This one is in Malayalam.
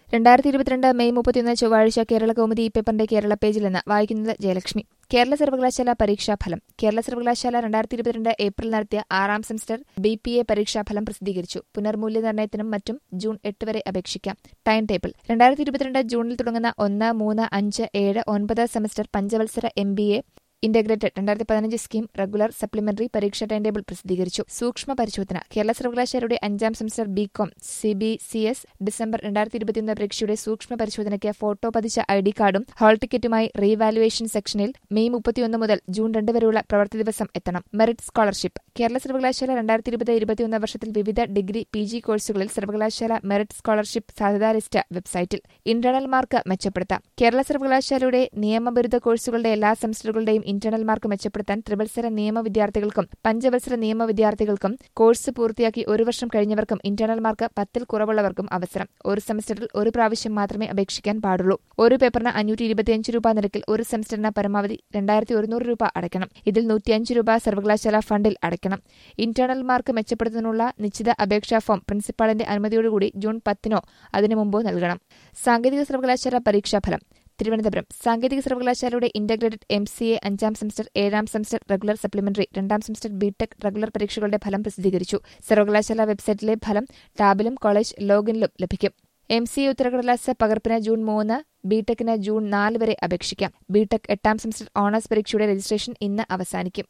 രണ്ടായിരത്തി ഇരുപത്തിരണ്ട് മെയ് മുപ്പത്തിയൊന്ന് ചൊവ്വാഴ്ച കേരള കൗമുദി ഈ പേപ്പറിന്റെ കേരള പേജിൽ നിന്ന് വായിക്കുന്നത് ജയലക്ഷ്മി കേരള സർവകലാശാല പരീക്ഷാഫലം കേരള സർവകലാശാല രണ്ടായിരത്തി ഇരുപത്തിരണ്ട് ഏപ്രിൽ നടത്തിയ ആറാം സെമസ്റ്റർ ബി പി എ പരീക്ഷാഫലം പ്രസിദ്ധീകരിച്ചു പുനർമൂല്യനിർണ്ണയത്തിനും മറ്റും ജൂൺ എട്ട് വരെ അപേക്ഷിക്കാം ടൈം ടേബിൾ രണ്ടായിരത്തി ഇരുപത്തിരണ്ട് ജൂണിൽ തുടങ്ങുന്ന ഒന്ന് മൂന്ന് അഞ്ച് ഏഴ് ഒൻപത് സെമസ്റ്റർ പഞ്ചവത്സര എം ബി എ ഇന്റഗ്രേറ്റഡ് രണ്ടായിരത്തി പതിനഞ്ച് സ്കീം റെഗുലർ സപ്ലിമെന്ററി പരീക്ഷാ ടൈം ടേബിൾ പ്രസിദ്ധീകരിച്ചു സൂക്ഷ്മ പരിശോധന കേരള സർവകലാശാലയുടെ അഞ്ചാം semester BCom C B C S December രണ്ടായിരത്തി ഇരുപത്തിയൊന്ന് പരീക്ഷയുടെ സൂക്ഷ്മ പരിശോധനയ്ക്ക് ഫോട്ടോ പതിച്ച ഐ ഡി കാർഡും ഹാൾ ടിക്കറ്റുമായി റീവാലുവേഷൻ സെക്ഷനിൽ മെയ് മുപ്പത്തിയൊന്ന് മുതൽ ജൂൺ രണ്ട് വരെയുള്ള പ്രവൃത്തി ദിവസം എത്തണം മെറിറ്റ് സ്കോളർഷിപ്പ് കേരള സർവകലാശാല രണ്ടായിരത്തി ഇരുപത് ഇരുപത്തിയൊന്ന് വർഷത്തിൽ വിവിധ ഡിഗ്രി പി ജി കോഴ്സുകളിൽ സർവകലാശാല മെറിറ്റ് സ്കോളർഷിപ്പ് സാധ്യതാ ലിസ്റ്റ് വെബ്സൈറ്റിൽ ഇന്റേണൽ മാർക്ക് മെച്ചപ്പെടുത്താം കേരള സർവകലാശാലയുടെ നിയമബിരുദ കോഴ്സുകളുടെ എല്ലാ സെമസ്റ്ററുകളുടെയും ഇന്റേണൽ മാർക്ക് മെച്ചപ്പെടുത്താൻ ത്രിവത്സര നിയമ വിദ്യാർത്ഥികൾക്കും പഞ്ചവത്സര നിയമ വിദ്യാർത്ഥികൾക്കും കോഴ്സ് പൂർത്തിയാക്കി ഒരു വർഷം കഴിഞ്ഞവർക്കും ഇന്റേണൽ മാർക്ക് പത്തിൽ കുറവുള്ളവർക്കും അവസരം ഒരു സെമസ്റ്ററിൽ ഒരു പ്രാവശ്യം മാത്രമേ അപേക്ഷിക്കാൻ പാടുള്ളൂ ഒരു പേപ്പറിന് അഞ്ഞൂറ്റി ഇരുപത്തിയഞ്ച് രൂപ നിരക്കിൽ ഒരു സെമസ്റ്ററിന് പരമാവധി രണ്ടായിരത്തി ഒരുന്നൂറ് രൂപ അടയ്ക്കണം ഇതിൽ നൂറ്റിയഞ്ച് രൂപ സർവകലാശാല ഫണ്ടിൽ അടയ്ക്കണം ഇന്റേണൽ മാർക്ക് മെച്ചപ്പെടുത്തുന്നതിനുള്ള നിശ്ചിത അപേക്ഷാ ഫോം പ്രിൻസിപ്പാളിന്റെ അനുമതിയോടുകൂടി ജൂൺ പത്തിനോ അതിനു മുമ്പോ നൽകണം സാങ്കേതിക സർവകലാശാല പരീക്ഷാഫലം തിരുവനന്തപുരം സാങ്കേതിക സർവകലാശാലയുടെ ഇന്റഗ്രേറ്റഡ് എം സി എ അഞ്ചാം സെമസ്റ്റർ ഏഴാം സെമസ്റ്റർ റെഗുലർ സപ്ലിമെന്ററി രണ്ടാം സെമസ്റ്റർ ബിടെക് റെഗുലർ പരീക്ഷകളുടെ ഫലം പ്രസിദ്ധീകരിച്ചു സർവകലാശാല വെബ്സൈറ്റിലെ ഫലം ടാബിലും കോളേജ് ലോഗിനിലും ലഭിക്കും എം സി എ ഉത്തരക്കടലാസ് പകർപ്പിന് ജൂൺ മൂന്ന് ബിടെക്കിന് ജൂൺ നാല് വരെ അപേക്ഷിക്കാം ബിടെക് എട്ടാം സെമസ്റ്റർ ഓണേഴ്സ് പരീക്ഷയുടെ രജിസ്ട്രേഷൻ ഇന്ന് അവസാനിക്കും